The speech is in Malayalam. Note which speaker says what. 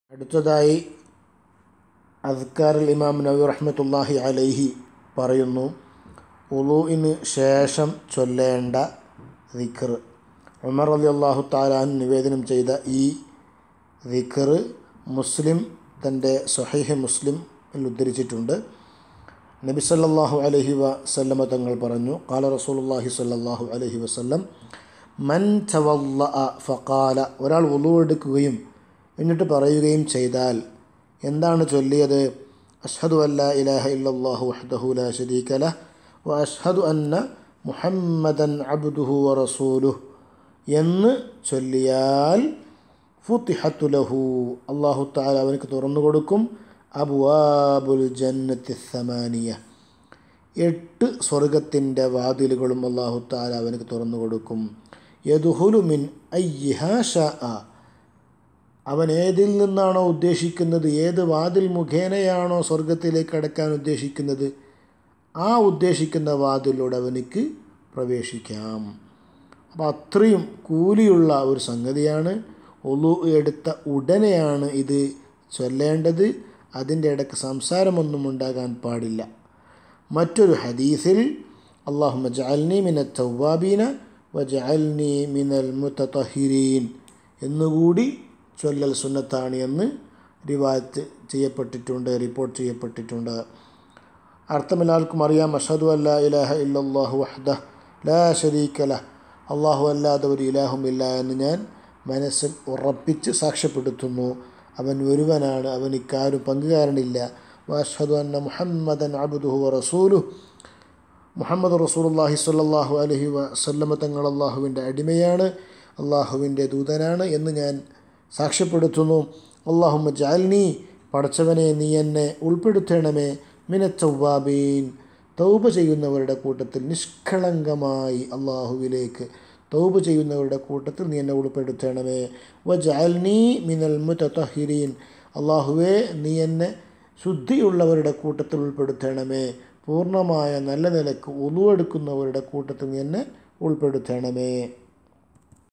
Speaker 1: അടുത്തതായി അദ്കാറിൽ ഇമാം നബി റഹ്മത്തുല്ലാഹി അലൈഹി പറയുന്നു ഉളൂഇന് ശേഷം ചൊല്ലേണ്ട ദിക്ർ ഉമർ അലി അള്ളാഹു താലാൻ നിവേദനം ചെയ്ത ഈ ദിക്ർ മുസ്ലിം തൻ്റെ സഹീഹ് മുസ്ലിമിൽ ഉദ്ധരിച്ചിട്ടുണ്ട് നബി സല്ലല്ലാഹു അലൈഹി വസല്ലമ തങ്ങൾ പറഞ്ഞു കാല റസൂലുള്ളാഹി സല്ലല്ലാഹു അലൈഹി വസല്ലം മൻ തവല്ലഅ ഫഖാല ഒരാൾ വുളു എടുക്കുകയും എന്നിട്ട് പറയുകയും ചെയ്താൽ എന്താണ് ചൊല്ലിയത് അഷ്ഹദു അല്ലാ ഇലാഹ ഇല്ലല്ലാഹു വഹ്ദഹു ലാ ശരീക ലഹ് വ അഷ്ഹദു അന്ന മുഹമ്മദൻ അബ്ദുഹു വ റസൂലുഹു എന്ന് ചൊല്ലിയാൽ ഫുത്തിഹത്തു ലഹു അള്ളാഹു താല അവനക്ക് തുറന്നു കൊടുക്കും അബുവാബുൽ ജന്നത്തി സമാനിയ എട്ട് സ്വർഗത്തിൻ്റെ വാതിലുകളും അള്ളാഹു താല അവനക്ക് തുറന്നു കൊടുക്കും യദുഹുലു മിൻ അയ്യിഹ ഷാ അവൻ ഏതിൽ നിന്നാണോ ഉദ്ദേശിക്കുന്നത് ഏത് വാതിൽ മുഖേനയാണോ സ്വർഗത്തിലേക്ക് അടക്കാൻ ഉദ്ദേശിക്കുന്നത് ആ ഉദ്ദേശിക്കുന്ന വാതിലൂടെ അവനിക്ക് പ്രവേശിക്കാം അപ്പോൾ അത്രയും കൂലിയുള്ള ഒരു സംഗതിയാണ് ഒലു എടുത്ത ഉടനെയാണ് ഇത് ചൊല്ലേണ്ടത് അതിൻ്റെ ഇടയ്ക്ക് സംസാരമൊന്നും ഉണ്ടാകാൻ പാടില്ല മറ്റൊരു ഹദീസിൽ അള്ളാഹു ജഅൽനി മിന തവ്വാബീന വ ജഅൽനി മിനൽ മുത്തഹിരീൻ എന്നുകൂടി ചൊല്ലൽ സുന്നത്താണ് എന്ന് റിവായത്ത് ചെയ്യപ്പെട്ടിട്ടുണ്ട് റിപ്പോർട്ട് ചെയ്യപ്പെട്ടിട്ടുണ്ട് അർത്ഥമെല്ലാവർക്കും അറിയാം അഷദു അല്ലാ ഇലാഹ ഇല്ലല്ലാഹു വഹ്ദ ലാ ഷരീക ലഹ് അള്ളാഹു അല്ലാതെ ഒരു ഇലാഹുമില്ല എന്ന് ഞാൻ മനസ്സിൽ ഉറപ്പിച്ച് സാക്ഷ്യപ്പെടുത്തുന്നു അവൻ ഒരുവനാണ് അവൻ ഇക്കാരും പങ്കുകാരനില്ല വാഷദു അന്ന മുഹമ്മദൻ അബുദുഹു റസൂലു മുഹമ്മദ് റസൂലുള്ളാഹി സ്വല്ലല്ലാഹു അലൈഹി വസല്ലമ തങ്ങൾ അള്ളാഹുവിൻ്റെ അടിമയാണ് അള്ളാഹുവിൻ്റെ ദൂതനാണ് എന്ന് ഞാൻ സാക്ഷ്യപ്പെടുത്തുന്നു അള്ളാഹുമ്മ ജാൽനി പടച്ചവനെ നീ എന്നെ ഉൾപ്പെടുത്തണമേ മിനച്ചവ്വാബീൻ തൗബ ചെയ്യുന്നവരുടെ കൂട്ടത്തിൽ നിഷ്കളങ്കമായി അള്ളാഹുവിലേക്ക് തൗബ ചെയ്യുന്നവരുടെ കൂട്ടത്തിൽ നീ എന്നെ ഉൾപ്പെടുത്തണമേ വ ജാൽനി മിനൽ മുത്തഹിരീൻ അള്ളാഹുവേ നീ എന്നെ ശുദ്ധിയുള്ളവരുടെ കൂട്ടത്തിൽ ഉൾപ്പെടുത്തണമേ പൂർണ്ണമായ നല്ല നിലക്ക് ഉളുവെടുക്കുന്നവരുടെ കൂട്ടത്തിൽ നീ എന്നെ ഉൾപ്പെടുത്തണമേ